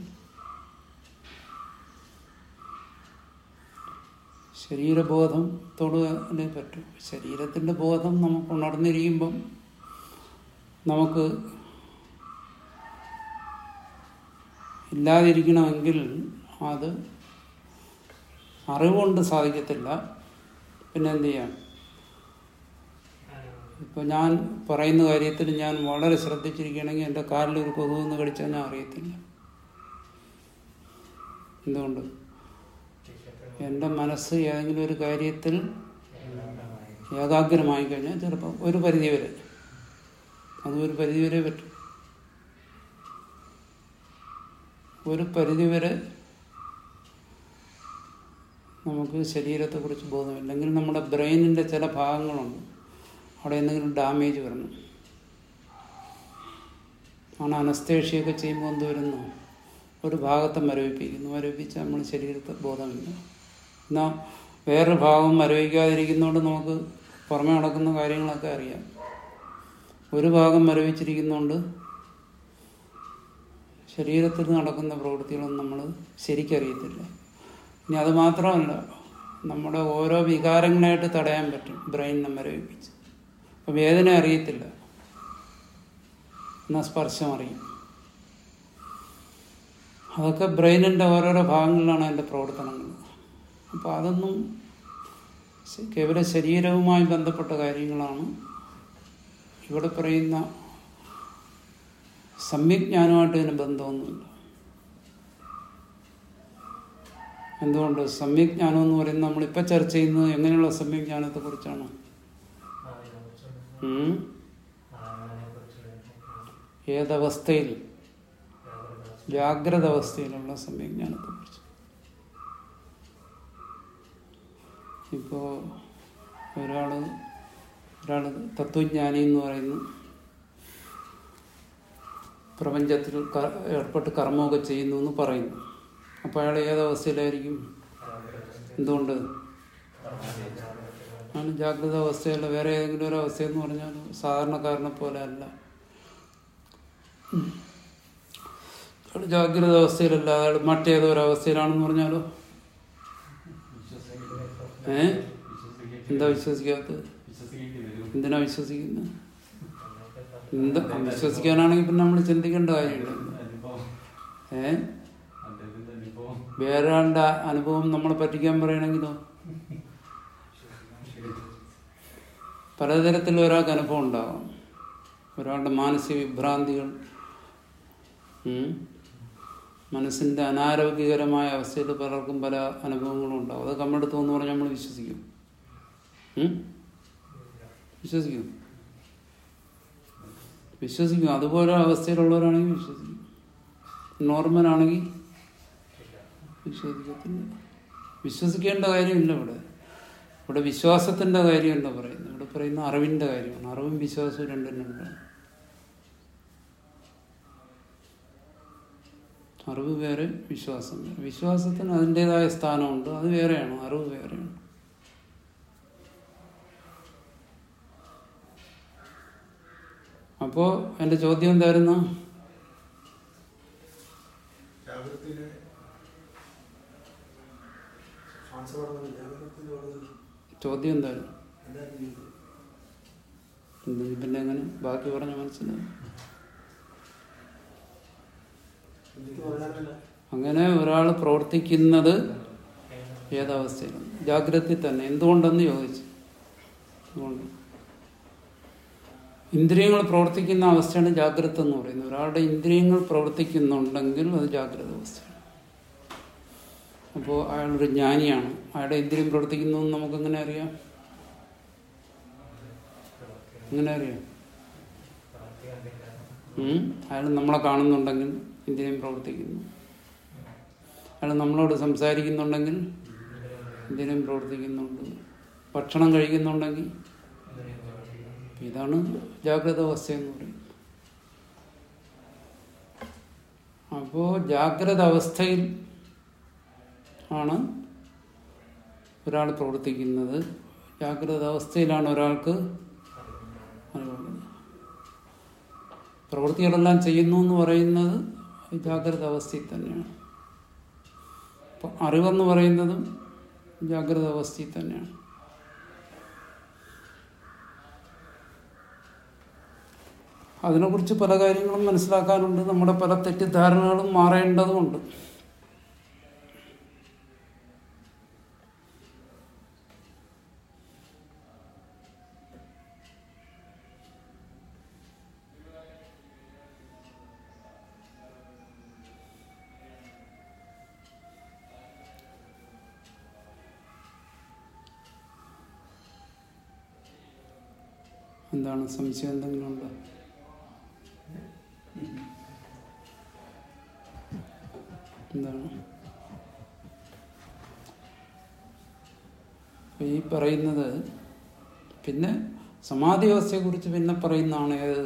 ശരീരബോധത്തോട് തന്നെ പറ്റും ശരീരത്തിൻ്റെ ബോധം നമുക്ക് ഉണർന്നിരിക്കുമ്പം നമുക്ക് ഇല്ലാതിരിക്കണമെങ്കിൽ അത് അറിവുകൊണ്ട് സാധിക്കത്തില്ല പിന്നെ എന്ത് ചെയ്യാം ഇപ്പൊ ഞാൻ പറയുന്ന കാര്യത്തിൽ ഞാൻ വളരെ ശ്രദ്ധിച്ചിരിക്കുകയാണെങ്കിൽ എൻ്റെ കാലിൽ ഒരു കൊതുവെന്ന് കടിച്ചാൽ ഞാൻ അറിയത്തില്ല എന്തുകൊണ്ട് എൻ്റെ മനസ്സ് ഏതെങ്കിലും ഒരു കാര്യത്തിൽ ഏകാഗ്രമായി കഴിഞ്ഞാൽ ചിലപ്പോൾ ഒരു പരിധി വരെ അതും ഒരു പരിധി വരെ പറ്റും ഒരു പരിധി വരെ നമുക്ക് ശരീരത്തെക്കുറിച്ച് ബോധമില്ല അല്ലെങ്കിൽ നമ്മുടെ ബ്രെയിനിൻ്റെ ചില ഭാഗങ്ങളുണ്ട് അവിടെ എന്തെങ്കിലും ഡാമേജ് വരണം ആണ് അനസ്തേഷ്യയൊക്കെ ചെയ്യുമ്പോൾ എന്ത് വരുന്നു ഒരു ഭാഗത്തെ മരവിപ്പിക്കുന്നു മരവിപ്പിച്ചാൽ നമ്മൾ ശരീരത്തെ ബോധമില്ല എന്നാൽ വേറൊരു ഭാഗം മരവിക്കാതിരിക്കുന്നതുകൊണ്ട് നമുക്ക് പുറമെ നടക്കുന്ന കാര്യങ്ങളൊക്കെ അറിയാം ഒരു ഭാഗം മരവിച്ചിരിക്കുന്നതുകൊണ്ട് ശരീരത്തിൽ നടക്കുന്ന പ്രവൃത്തികളൊന്നും നമ്മൾ ശരിക്കറിയത്തില്ല ഇനി അത് മാത്രമല്ല നമ്മുടെ ഓരോ വികാരങ്ങളായിട്ട് തടയാൻ പറ്റും ബ്രെയിനിനെ മരവിപ്പിച്ച് അപ്പം വേദന അറിയത്തില്ല എന്നാൽ സ്പർശം അറിയും അതൊക്കെ ബ്രെയിനിൻ്റെ ഓരോരോ ഭാഗങ്ങളിലാണ് അതിൻ്റെ പ്രവർത്തനങ്ങൾ അപ്പോൾ അതൊന്നും ശ- കേവല ശരീരവുമായി ബന്ധപ്പെട്ട കാര്യങ്ങളാണ് ഇവിടെ പറയുന്ന സമ്യജ്ഞാനമായിട്ട് ഇതിന് ബന്ധമൊന്നുമില്ല എന്തുകൊണ്ട് സമ്യജ്ഞാനം എന്ന് പറയുന്നത് നമ്മളിപ്പോൾ ചർച്ച ചെയ്യുന്നത് എങ്ങനെയുള്ള സമ്യജ്ഞാനത്തെ കുറിച്ചാണ് ഉം? ഏതവസ്ഥയിൽ ജാഗ്രത അവസ്ഥയിലുള്ള സമ്യജ്ഞാനത്തെ കുറിച്ച് ഇപ്പോൾ ഒരാൾ ഒരാൾ തത്വജ്ഞാനി എന്ന് പറയുന്നു പ്രപഞ്ചത്തിൽ ക- ഏർപ്പെട്ട് കർമ്മമൊക്കെ ചെയ്യുന്നു എന്ന് പറയുന്നു അപ്പോൾ അയാൾ ഏതവസ്ഥയിലായിരിക്കും എന്തുകൊണ്ട് ആണ് ജാഗ്രത അവസ്ഥയല്ല വേറെ ഏതെങ്കിലും ഒരു അവസ്ഥയെന്ന് പറഞ്ഞാൽ സാധാരണക്കാരനെ പോലെ അല്ല അയാൾ ജാഗ്രത അവസ്ഥയിലല്ല അയാൾ മറ്റേതോ ഒരു അവസ്ഥയിലാണെന്ന് പറഞ്ഞാലോ ഏ എന്താ വിശ്വസിക്കാത്തത് വിശ്വസിക്കേണ്ടി വരും എന്തിനാ വിശ്വസിക്കുന്നത് എന്താ വിശ്വസിക്കാനാണെങ്കിൽ പിന്നെ നമ്മൾ ചിന്തിക്കേണ്ട കാര്യമില്ല അനുഭവം ഏ അദ്ദേഹത്തിന്റെ അനുഭവം വേറൊരാളുടെ അനുഭവം നമ്മളെ പറ്റിക്കാൻ പറയണമെങ്കിലോ പലതരത്തിൽ ഒരാൾക്ക് അനുഭവം ഉണ്ടാകാം ഒരാളുടെ മാനസിക വിഭ്രാന്തികൾ ഉം. മനസ്സിന്റെ അനാരോഗ്യകരമായ അവസ്ഥയിൽ പലർക്കും പല അനുഭവങ്ങളും ഉണ്ടാവും അത് കമ്മെടുത്തു എന്ന് പറഞ്ഞാൽ നമ്മൾ വിശ്വസിക്കും ഉം? വിശ്വസിക്കും വിശ്വസിക്കും അതുപോലെ അവസ്ഥയിലുള്ളവരാണെങ്കിൽ വിശ്വസിക്കും നോർമൽ ആണെങ്കിൽ വിശ്വസിക്കത്തില്ല വിശ്വസിക്കേണ്ട കാര്യമില്ല ഇവിടെ ഇവിടെ വിശ്വാസത്തിന്റെ കാര്യമല്ല പറയുന്നത് ഇവിടെ പറയുന്ന അറിവിന്റെ കാര്യമാണ് അറിവും വിശ്വാസവും രണ്ടും രണ്ടാണ് അറിവ് വേറെ വിശ്വാസം വേറെ വിശ്വാസത്തിന് അതിൻ്റെതായ സ്ഥാനമുണ്ട് അത് വേറെയാണ് അറിവ് വേറെയാണ് അപ്പോ എന്റെ ചോദ്യം എന്തായിരുന്നു ജാഗ്രതയിലെ ആൻസർ പറഞ്ഞത് ജാഗ്രതത്തിൽ പറഞ്ഞത് ചോദ്യം എന്തായിരുന്നു എന്തായിരുന്നു ഇത്? എന്ത് പിന്നെ എങ്ങനെ ബാക്കി പറഞ്ഞ മനസ്സിലായി എനിക്ക് പറയാനല്ല അങ്ങനെ ഒരാൾ പ്രവർത്തിക്കുന്നത് ഏതവസ്ഥയിലാണ് ജാഗ്രതയിൽ തന്നെ എന്തുകൊണ്ടെന്ന് ചോദിച്ചു അതുകൊണ്ട് ഇന്ദ്രിയങ്ങൾ പ്രവർത്തിക്കുന്ന അവസ്ഥയാണ് ജാഗ്രത എന്ന് പറയുന്നത് ഒരാളുടെ ഇന്ദ്രിയങ്ങൾ പ്രവർത്തിക്കുന്നുണ്ടെങ്കിൽ അത് ജാഗ്രത അവസ്ഥയാണ് അപ്പോൾ അയാളൊരു ജ്ഞാനിയാണ് അയാളുടെ ഇന്ദ്രിയം പ്രവർത്തിക്കുന്നു എന്ന് നമുക്കെങ്ങനെ അറിയാം എങ്ങനെ അറിയാം ഉം? അയാൾ നമ്മളെ കാണുന്നുണ്ടെങ്കിൽ ഇന്ദ്രിയം പ്രവർത്തിക്കുന്നു അയാൾ നമ്മളോട് സംസാരിക്കുന്നുണ്ടെങ്കിൽ ഇന്ദ്രിയം പ്രവർത്തിക്കുന്നുണ്ട് ഭക്ഷണം കഴിക്കുന്നുണ്ടെങ്കിൽ ഇതാണ് ജാഗ്രത അവസ്ഥ എന്ന് പറയുന്നത് അപ്പോ ജാഗ്രത അവസ്ഥയിൽ ആണ് ഒരാൾ പ്രവർത്തിക്കുന്നത് ജാഗ്രത അവസ്ഥയിലാണ് ഒരാൾക്ക് അനുഭവപ്പെടുന്നത് പ്രവൃത്തികളെല്ലാം ചെയ്യുന്നു എന്ന് പറയുന്നത് ജാഗ്രത അവസ്ഥയിൽ തന്നെയാണ് അപ്പൊ അറിവെന്ന് പറയുന്നതും ജാഗ്രത അവസ്ഥയിൽ തന്നെയാണ് അതിനെക്കുറിച്ച് പല കാര്യങ്ങളും മനസ്സിലാക്കാനുണ്ട് നമ്മുടെ പല തെറ്റിദ്ധാരണകളും മാറേണ്ടതുമുണ്ട് എന്താണ് സംശയം എന്തെങ്കിലും ഉണ്ടോ എന്താണ് അപ്പൊ ഈ പറയുന്നത് പിന്നെ സമാധി അവസ്ഥയെക്കുറിച്ച് പിന്നെ പറയുന്നതാണ് ഏത്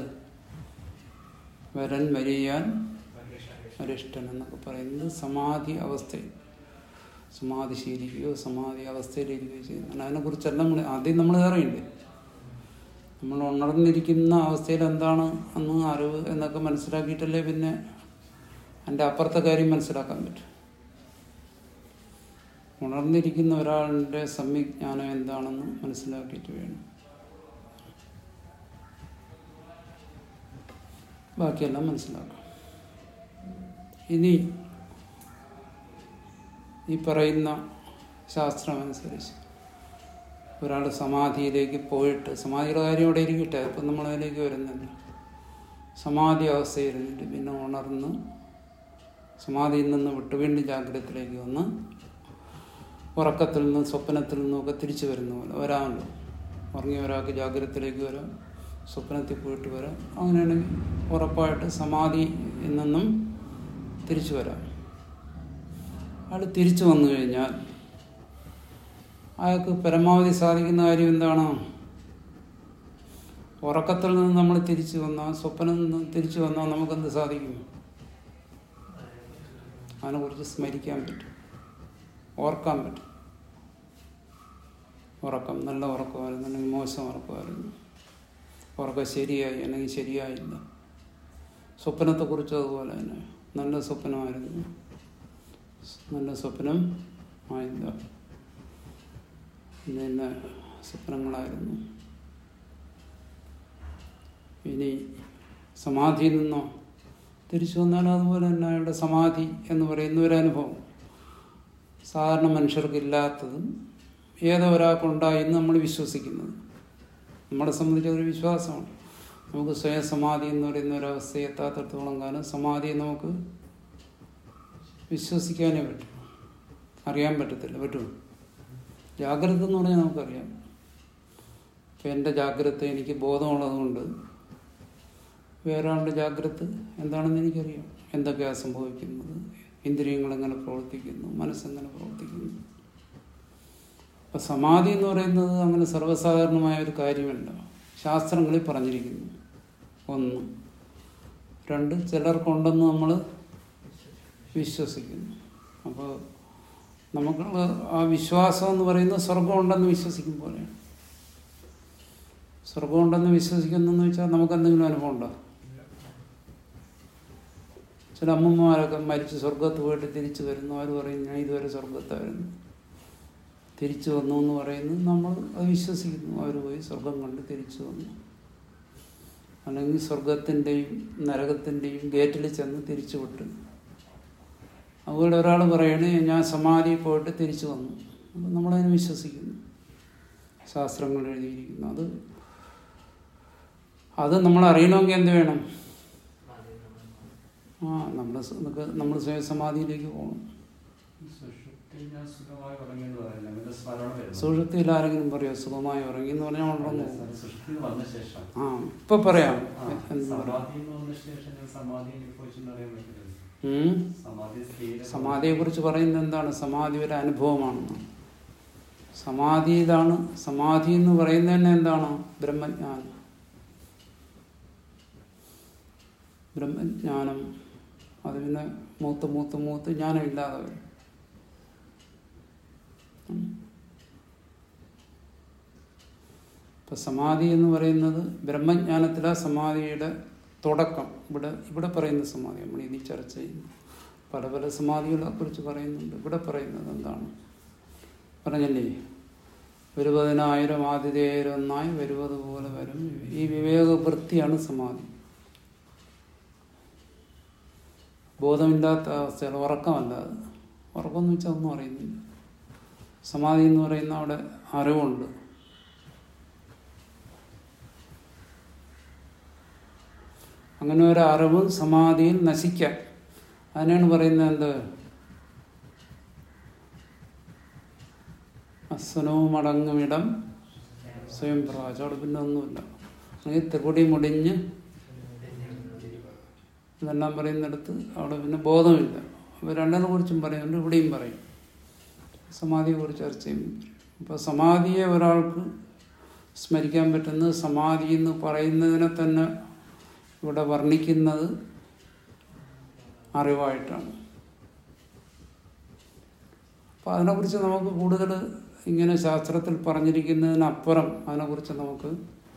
വരൻ വരിയാൻ അരിഷ്ടൻ എന്നൊക്കെ പറയുന്നത് സമാധി അവസ്ഥയിൽ സമാധി ശീലിക്കുകയോ സമാധി അവസ്ഥയിലിരിക്കുകയോ ചെയ്യുന്നതാണ് അതിനെക്കുറിച്ചെല്ലാം നമ്മൾ ആദ്യം നമ്മൾ അറിയണ്ടേ നമ്മൾ ഉണർന്നിരിക്കുന്ന അവസ്ഥയിൽ എന്താണ് അന്ന് അറിവ് എന്നൊക്കെ മനസ്സിലാക്കിയിട്ടല്ലേ പിന്നെ എൻ്റെ അപ്പുറത്തെ കാര്യം മനസ്സിലാക്കാൻ പറ്റും ഉണർന്നിരിക്കുന്ന ഒരാളുടെ സംവിജ്ഞാനം എന്താണെന്ന് മനസ്സിലാക്കിയിട്ട് വേണം ബാക്കിയെല്ലാം മനസ്സിലാക്കാം ഇനി ഈ പറയുന്ന ശാസ്ത്രമനുസരിച്ച് ഒരാൾ സമാധിയിലേക്ക് പോയിട്ട് സമാധിയുടെ കാര്യം ഇവിടെ ഇരിക്കട്ടെ അതിപ്പം നമ്മളതിലേക്ക് വരുന്നില്ല സമാധി അവസ്ഥയിരുന്നിട്ട് പിന്നെ ഉണർന്ന് സമാധിയിൽ നിന്ന് വിട്ട് വീണ്ടും ജാഗ്രതത്തിലേക്ക് വന്ന് ഉറക്കത്തിൽ നിന്നും സ്വപ്നത്തിൽ നിന്നുമൊക്കെ തിരിച്ചു വരുന്ന പോലെ വരാമല്ലോ ഉറങ്ങിയ ഒരാൾക്ക് ജാഗ്രതത്തിലേക്ക് വരാം സ്വപ്നത്തിൽ പോയിട്ട് വരാം അങ്ങനെയാണെങ്കിൽ ഉറപ്പായിട്ട് സമാധിയിൽ നിന്നും തിരിച്ചു വരാം അയാൾ തിരിച്ചു വന്നു കഴിഞ്ഞാൽ അയാൾക്ക് പരമാവധി സാധിക്കുന്ന കാര്യം എന്താണ് ഉറക്കത്തിൽ നിന്ന് നമ്മൾ തിരിച്ചു വന്നാൽ സ്വപ്നം നിന്ന് തിരിച്ചു വന്നാൽ നമുക്കെന്ത് സാധിക്കും അതിനെക്കുറിച്ച് സ്മരിക്കാൻ പറ്റും ഓർക്കാൻ പറ്റും ഉറക്കം നല്ല ഉറക്കമായിരുന്നു അല്ലെങ്കിൽ മോശം ഉറക്കമായിരുന്നു ഉറക്കം ശരിയായി അല്ലെങ്കിൽ ശരിയായില്ല സ്വപ്നത്തെക്കുറിച്ചും അതുപോലെ തന്നെ നല്ല സ്വപ്നമായിരുന്നു നല്ല സ്വപ്നം ആയില്ല പിന്നെ സ്വപ്നങ്ങളായിരുന്നു ഇനി സമാധിയിൽ നിന്നോ തിരിച്ചു വന്നാൽ അതുപോലെ തന്നെ അയാളുടെ സമാധി എന്ന് പറയുന്ന ഒരു അനുഭവം സാധാരണ മനുഷ്യർക്ക് ഇല്ലാത്തതും ഏതോ ഒരാൾക്കുണ്ടായി എന്ന് നമ്മൾ വിശ്വസിക്കുന്നത് നമ്മളെ സംബന്ധിച്ച് അതൊരു വിശ്വാസമാണ് നമുക്ക് സ്വയം സമാധി എന്ന് പറയുന്ന ഒരവസ്ഥ എത്താത്തടത്തോളം കാലം സമാധിയെ നമുക്ക് വിശ്വസിക്കാനേ പറ്റും അറിയാൻ പറ്റത്തില്ല പറ്റുമോ ജാഗ്രത എന്ന് പറഞ്ഞാൽ നമുക്കറിയാം ഇപ്പം എൻ്റെ ജാഗ്രത എനിക്ക് ബോധമുള്ളതുകൊണ്ട് വേറെ ആളുടെ ജാഗ്രത എന്താണെന്ന് എനിക്കറിയാം എന്തൊക്കെയാണ് സംഭവിക്കുന്നത് ഇന്ദ്രിയങ്ങൾ എങ്ങനെ പ്രവർത്തിക്കുന്നു മനസ്സെങ്ങനെ പ്രവർത്തിക്കുന്നു അപ്പം സമാധി എന്ന് പറയുന്നത് അങ്ങനെ സർവ്വസാധാരണമായ ഒരു കാര്യമല്ല ശാസ്ത്രങ്ങളിൽ പറഞ്ഞിരിക്കുന്നു ഒന്ന് രണ്ട് ചിലർക്കുണ്ടെന്ന് നമ്മൾ വിശ്വസിക്കുന്നു അപ്പോൾ നമുക്ക് ആ വിശ്വാസം എന്ന് പറയുന്നത് സ്വർഗമുണ്ടെന്ന് വിശ്വസിക്കും പോലെയാണ് സ്വർഗമുണ്ടെന്ന് വിശ്വസിക്കുന്നെന്ന് വെച്ചാൽ നമുക്ക് എന്തെങ്കിലും അനുഭവം ഉണ്ടോ ചില അമ്മമാരൊക്കെ മരിച്ച് സ്വർഗത്ത് പോയിട്ട് തിരിച്ചു വരുന്നു അവർ പറയും ഞാൻ ഇതുവരെ സ്വർഗത്തായിരുന്നു തിരിച്ചു വന്നു എന്ന് പറയുന്നത് നമ്മൾ അത് വിശ്വസിക്കുന്നു അവർ പോയി സ്വർഗം കണ്ട് തിരിച്ചു വന്നു അല്ലെങ്കിൽ സ്വർഗത്തിൻ്റെയും നരകത്തിൻ്റെയും ഗേറ്റിൽ ചെന്ന് തിരിച്ചു വിട്ടു അതുപോലെ ഒരാൾ പറയണേ ഞാൻ സമാധി പോയിട്ട് തിരിച്ചു വന്നു അപ്പം നമ്മളതിനെ വിശ്വസിക്കുന്നു ശാസ്ത്രങ്ങൾ എഴുതിയിരിക്കുന്നു അത് അത് നമ്മൾ അറിയണമെങ്കിൽ എന്ത് വേണം ആ നമ്മൾ നമ്മൾ സ്വയം സമാധിയിലേക്ക് പോകണം സുഷുപ്തി ഞാൻ സുഖമായി ഉറങ്ങിയെന്ന് പറയുന്നത് അങ്ങനെ സ്മരണ വരുന്നു സുഷുപ്തിയിൽ ആരെങ്കിലും പറയോ സുഖമായി ഉറങ്ങി എന്ന് പറഞ്ഞാൽ ഉണ്ടെന്ന് സുഷുപ്തി വന്ന ശേഷം ആ ഇപ്പൊ പറയാം ആ, എന്ന് പറയാം സമാധി എന്ന് വന്ന ശേഷം ഞാൻ സമാധി അനുഭവിച്ചെന്ന് അറിയാൻ പറ്റില്ല ഉം. സമാധി സ്ഥിര സമാധിയെ കുറിച്ച് പറയുന്നത് എന്താണ് സമാധി ഒരു അനുഭവമാണെന്ന് സമാധിയിലാണ് സമാധി എന്ന് പറയുന്നത് തന്നെ എന്താണ് ബ്രഹ്മജ്ഞാനം ബ്രഹ്മജ്ഞാനം അത് പിന്നെ മൂത്ത് മൂത്ത് മൂത്ത് ജ്ഞാനം ഇല്ലാതെ വരും ഉം. ഇപ്പൊ സമാധി എന്ന് പറയുന്നത് ബ്രഹ്മജ്ഞാനത്തിലെ സമാധിയുടെ തുടക്കം ഇവിടെ ഇവിടെ പറയുന്ന സമാധി നമ്മൾ ഇനി ചർച്ച ചെയ്യുന്നു പല പല സമാധികളെ കുറിച്ച് പറയുന്നുണ്ട് ഇവിടെ പറയുന്നത് എന്താണ് പറഞ്ഞല്ലേ വരുപതിനായിരം ആതിഥേയരം ഒന്നായി വരുന്നത് പോലെ വരും ഈ വിവേകവൃത്തിയാണ് സമാധി ബോധമില്ലാത്ത അവസ്ഥകൾ ഉറക്കമല്ല അത് ഉറക്കം എന്ന് വെച്ചാൽ ഒന്നും അറിയുന്നില്ല സമാധി എന്ന് പറയുന്ന അവിടെ അറിവുണ്ട് അങ്ങനെ ഒരു അറിവ് സമാധിയിൽ നശിക്കാം അതിനാണ് പറയുന്നത് എന്ത് അസ്വനവും അടങ്ങുമിടം സ്വയം പ്രകാശം അവിടെ പിന്നെ ഒന്നുമില്ല അല്ലെങ്കിൽ ത്രിപുടി മുടിഞ്ഞ് ഇതെല്ലാം പറയുന്നിടത്ത് അവിടെ പിന്നെ ബോധമില്ല അപ്പോൾ രണ്ടിനെ കുറിച്ചും പറയുന്നുണ്ട് ഇവിടെയും പറയും സമാധിയെ കുറിച്ച് ചർച്ച ചെയ്യും അപ്പോൾ സമാധിയെ ഒരാൾക്ക് സ്മരിക്കാൻ പറ്റുന്നത് സമാധി എന്ന് പറയുന്നതിനെ തന്നെ ഇവിടെ വർണ്ണിക്കുന്നത് അറിവായിട്ടാണ് അപ്പോൾ അതിനെക്കുറിച്ച് നമുക്ക് കൂടുതൽ ഇങ്ങനെ ശാസ്ത്രത്തിൽ പറഞ്ഞിരിക്കുന്നതിനപ്പുറം അതിനെക്കുറിച്ച് നമുക്ക്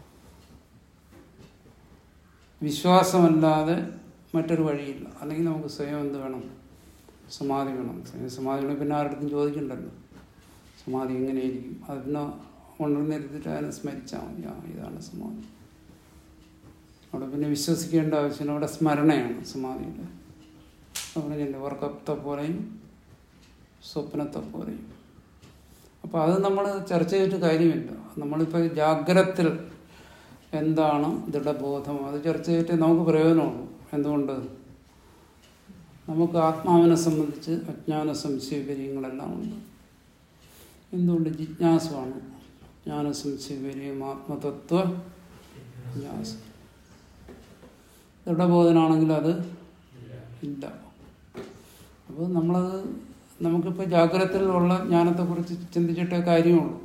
വിശ്വാസമല്ലാതെ മറ്റൊരു വഴിയില്ല അല്ലെങ്കിൽ നമുക്ക് സ്വയം എന്ത് വേണം സമാധി വേണം സ്വയം സമാധി വേണം പിന്നെ ആരുടെ ചോദിക്കണ്ടല്ലോ സമാധി എങ്ങനെയായിരിക്കും അതിനെ ഉണർന്നിരുത്തിട്ട് അതിനെ സ്മരിച്ചാൽ മതി ആ ഇതാണ് സമാധി അവിടെ പിന്നെ വിശ്വസിക്കേണ്ട ആവശ്യമില്ല അവിടെ സ്മരണയാണ് സമാധിയുടെ പറഞ്ഞില്ലേ ഉറക്കത്തെ പോലെയും സ്വപ്നത്തെ പോലെയും അപ്പോൾ അത് നമ്മൾ ചർച്ച ചെയ്തിട്ട് കാര്യമില്ല നമ്മളിപ്പോൾ ജാഗ്രത്തിൽ എന്താണ് ദൃഢബോധം അത് ചർച്ച ചെയ്തിട്ട് നമുക്ക് പ്രയോജനമുള്ളൂ എന്തുകൊണ്ട് നമുക്ക് ആത്മാവിനെ സംബന്ധിച്ച് അജ്ഞാന സംശയപര്യങ്ങളെല്ലാം ഉണ്ട് എന്തുകൊണ്ട് ജിജ്ഞാസമാണ് ജ്ഞാന സംശയപര്യം ആത്മതത്വ ജിജ്ഞാസ ദൃഢബോധനാണെങ്കിൽ അത് ഇല്ല അപ്പോൾ നമ്മളത് നമുക്കിപ്പോൾ ജാഗ്രതയിലുള്ള ജ്ഞാനത്തെക്കുറിച്ച് ചിന്തിച്ചിട്ടേ കാര്യമുള്ളൂ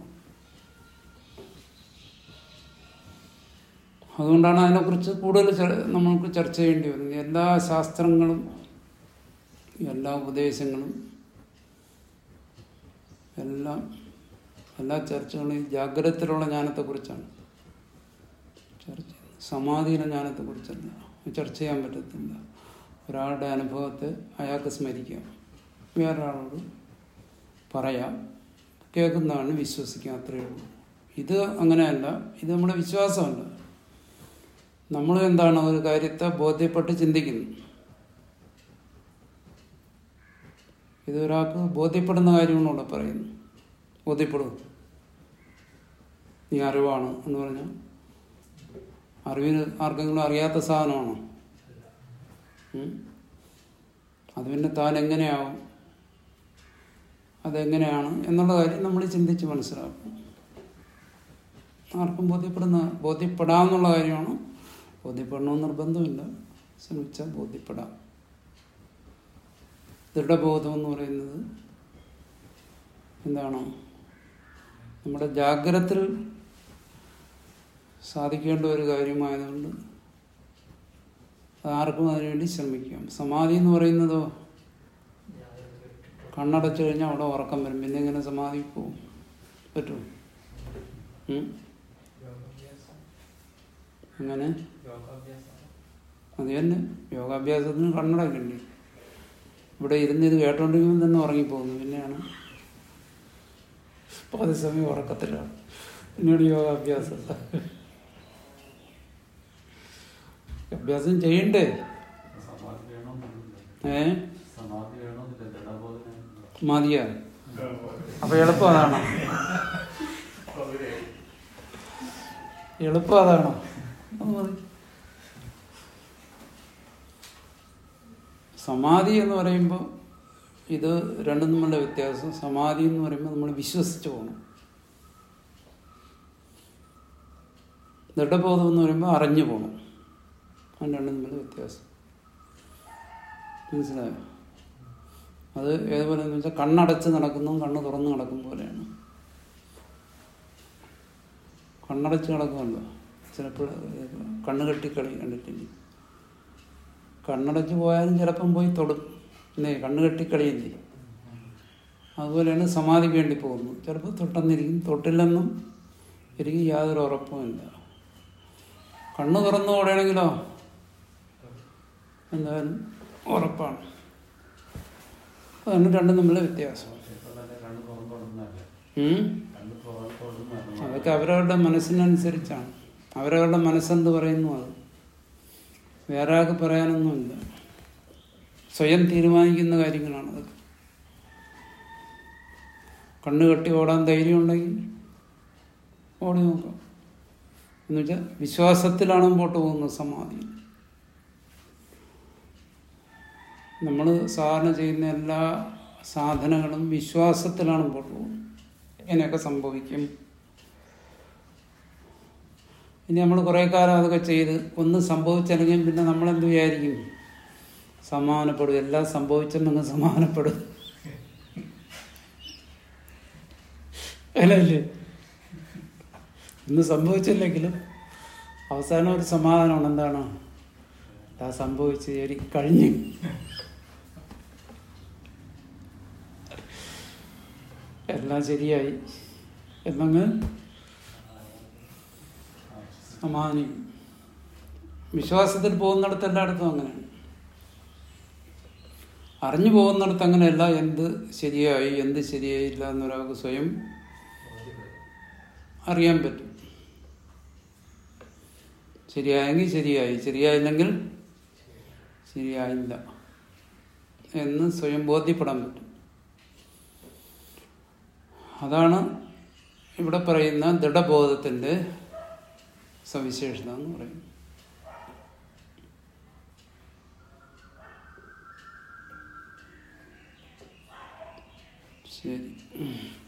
അതുകൊണ്ടാണ് അതിനെക്കുറിച്ച് കൂടുതൽ ചർ- നമ്മൾക്ക് ചർച്ച ചെയ്യേണ്ടി വരുന്നത് എല്ലാ ശാസ്ത്രങ്ങളും എല്ലാ ഉപദേശങ്ങളും എല്ലാം എല്ലാ ചർച്ചകളും ഈ ജാഗ്രതത്തിലുള്ള ജ്ഞാനത്തെക്കുറിച്ചാണ് ചർച്ച ചെയ്യുന്നത്. സമാധിയിലെ ജ്ഞാനത്തെക്കുറിച്ചല്ല ചർച്ച ചെയ്യാൻ പറ്റത്തില്ല ഒരാളുടെ അനുഭവത്തെ അയാൾക്ക് സ്മരിക്കാം വേറൊരാളോട് പറയാം കേൾക്കുന്നതാണ് വിശ്വസിക്കുക അത്രയേ ഉള്ളൂ ഇത് അങ്ങനെയല്ല ഇത് നമ്മുടെ വിശ്വാസമല്ല നമ്മൾ എന്താണ് ഒരു കാര്യത്തെ ബോധ്യപ്പെട്ട് ചിന്തിക്കുന്നു ഇത് ഒരാൾക്ക് ബോധ്യപ്പെടുന്ന കാര്യമാണ് ഇവിടെ പറയുന്നത് ബോധ്യപ്പെടും നീ അറിവാണ് എന്ന് പറഞ്ഞാൽ അറിവിന് ആർക്കെങ്കിലും അറിയാത്ത സാധനമാണോ ഉം? അത് പിന്നെ താൻ എങ്ങനെയാവും അതെങ്ങനെയാണ് എന്നുള്ള കാര്യം നമ്മൾ ചിന്തിച്ച് മനസ്സിലാക്കും ആർക്കും ബോധ്യപ്പെടുന്ന ബോധ്യപ്പെടാമെന്നുള്ള കാര്യമാണ് ബോധ്യപ്പെടണമെന്ന് നിർബന്ധമില്ല ശ്രമിച്ചാൽ ബോധ്യപ്പെടാം ദൃഢബോധം എന്ന് പറയുന്നത് എന്താണ് നമ്മുടെ ജാഗ്രതത്തിൽ സാധിക്കേണ്ട ഒരു കാര്യമായതുകൊണ്ട് ആർക്കും അതിനുവേണ്ടി ശ്രമിക്കാം സമാധി എന്ന് പറയുന്നതോ കണ്ണടച്ചു കഴിഞ്ഞാൽ അവിടെ ഉറക്കം വരും പിന്നെ എങ്ങനെ സമാധി പോവും പറ്റുമോ ഉം? അങ്ങനെ അത് തന്നെ യോഗാഭ്യാസത്തിന് കണ്ണടക്കണ്ടേ ഇവിടെ ഇരുന്ന് ഇത് കേട്ടോണ്ടിരിക്കുമ്പോൾ തന്നെ ഉറങ്ങിപ്പോകുന്നു പിന്നെയാണ് പാതി സമയം ഉറക്കത്തിലാണ് പിന്നീട് യോഗാഭ്യാസം അഭ്യാസം ചെയ്യണ്ടേ സമാധി വേണമെന്നില്ല ഏ സമാധി വേണമെന്നില്ല ദൃഢബോധന മതിയാ അപ്പൊ എളുപ്പം അതാണോ എളുപ്പം അതാണോ അത് മതി സമാധി എന്ന് പറയുമ്പോൾ ഇത് രണ്ടും തമ്മിലുള്ള വ്യത്യാസം സമാധി എന്ന് പറയുമ്പോൾ നമ്മൾ വിശ്വസിച്ച് പോകണം ദൃഢബോധം എന്ന് പറയുമ്പോൾ അറിഞ്ഞു പോകണം അത് രണ്ടും തമ്മിലുള്ള വ്യത്യാസം മനസ്സിലായോ അത് ഏതുപോലെ എന്ന് വെച്ചാൽ കണ്ണടച്ച് നടക്കുന്നതും കണ്ണ് തുറന്ന് നടക്കും പോലെയാണ് കണ്ണടച്ച് നടക്കുമല്ലോ ചിലപ്പോൾ കണ്ണ് കെട്ടിക്കളി കണ്ടിട്ടില്ലേ കണ്ണടച്ച് പോയാലും ചിലപ്പം പോയി തൊടും പിന്നെ കണ്ണ് കെട്ടിക്കളിയില്ലേ അതുപോലെയാണ് സമാധിക്ക് വേണ്ടി പോകുന്നത് ചിലപ്പോൾ തൊട്ടെന്നിരിക്കും തൊട്ടില്ലെന്നും എനിക്ക് യാതൊരു ഉറപ്പുമില്ല കണ്ണ് തുറന്നു ഓടുകയാണെങ്കിലോ എന്തായാലും ഉറപ്പാണ് അതാണ് രണ്ടും തമ്മിലുള്ള വ്യത്യാസം ഇപ്പൊ തന്നെ കണ്ണ് തുറന്നു കൊടുക്കുന്നതല്ലേ ഉം? കണ്ണ് തുറന്നു കൊടുക്കുന്ന അതൊക്കെ അവരവരുടെ മനസ്സിനനുസരിച്ചാണ് അവരവരുടെ മനസ്സെന്ത് പറയുന്നു അത് വേറെ ആൾക്ക് പറയാനൊന്നുമില്ല സ്വയം തീരുമാനിക്കുന്ന കാര്യങ്ങളാണ് അതൊക്കെ കണ്ണ് കെട്ടി ഓടാൻ ധൈര്യം ഉണ്ടെങ്കിൽ ഓടി നോക്കാം എന്നുവെച്ചാൽ വിശ്വാസത്തിലാണ് മുമ്പോട്ട് പോകുന്നത് സമാധി നമ്മൾ സാധാരണ ചെയ്യുന്ന എല്ലാ സാധനങ്ങളും വിശ്വാസത്തിലാണ് മുമ്പോട്ട് പോകുന്നത് ഇങ്ങനെയൊക്കെ സംഭവിക്കും ഇനി നമ്മൾ കുറേ കാലം അതൊക്കെ ചെയ്ത് ഒന്ന് സംഭവിച്ചല്ലെങ്കിൽ പിന്നെ നമ്മളെന്ത് വിചാരിക്കും സമാധാനപ്പെടും എല്ലാം സംഭവിച്ചെന്നങ്ങ് സമാധാനപ്പെടും അല്ലല്ലേ ഇന്ന് സംഭവിച്ചില്ലെങ്കിലും അവസാനം ഒരു സമാധാനമാണ് എന്താണ് ആ സംഭവിച്ച് ശരി കഴിഞ്ഞു എല്ലാം ശരിയായി എന്നങ്ങ് സമാധാനിക്കും വിശ്വാസത്തിൽ പോകുന്നിടത്ത് എല്ലായിടത്തും അങ്ങനെയാണ് അറിഞ്ഞു പോകുന്നിടത്ത് അങ്ങനെയല്ല എന്ത് ശരിയായി എന്ത് ശരിയായില്ല എന്നൊരാൾക്ക് സ്വയം അറിയാൻ പറ്റും ശരിയായെങ്കിൽ ശരിയായി ശരിയായില്ലെങ്കിൽ ശരിയായില്ല എന്ന് സ്വയം ബോധ്യപ്പെടാൻ പറ്റും അതാണ് ഇവിടെ പറയുന്ന ദൃഢബോധത്തിൻ്റെ സവിശേഷത എന്ന് പറയുന്നത് ശരി